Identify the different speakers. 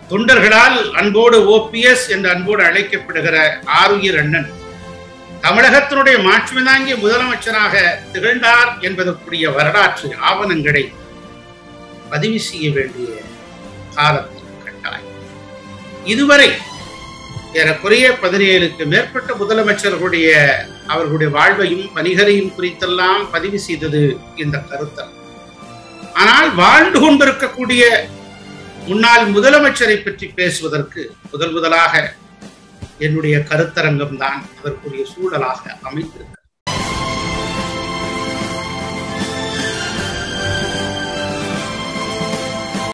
Speaker 1: தொண்டர்களால் அன்போடு ஓபிஎஸ் என்று அன்போடு அழைக்கப்படுகிற ஆருயிர் அண்ணன் தமிழகத்தினுடைய மாட்சிமை தாங்கிய முதலமைச்சராக திகழ்ந்தார் என்பதற்குரிய வரலாற்று ஆவணங்களை பதிவு செய்ய வேண்டிய காலத்தில் கட்டாயம் இதுவரை ஏறக்குறைய பதினேழுக்கு மேற்பட்ட முதலமைச்சர்களுடைய அவர்களுடைய வாழ்வையும் பணிகளையும் குறித்தெல்லாம் பதிவு செய்தது இந்த கருத்தல் ஆனால் வாழ்ந்து கொண்டிருக்கக்கூடிய முன்னாள் முதலமைச்சரை பற்றி பேசுவதற்கு முதல் முதலாக என்னுடைய கருத்தரங்கம் தான் அதற்குரிய சூழலாக அமைந்திருக்கிறது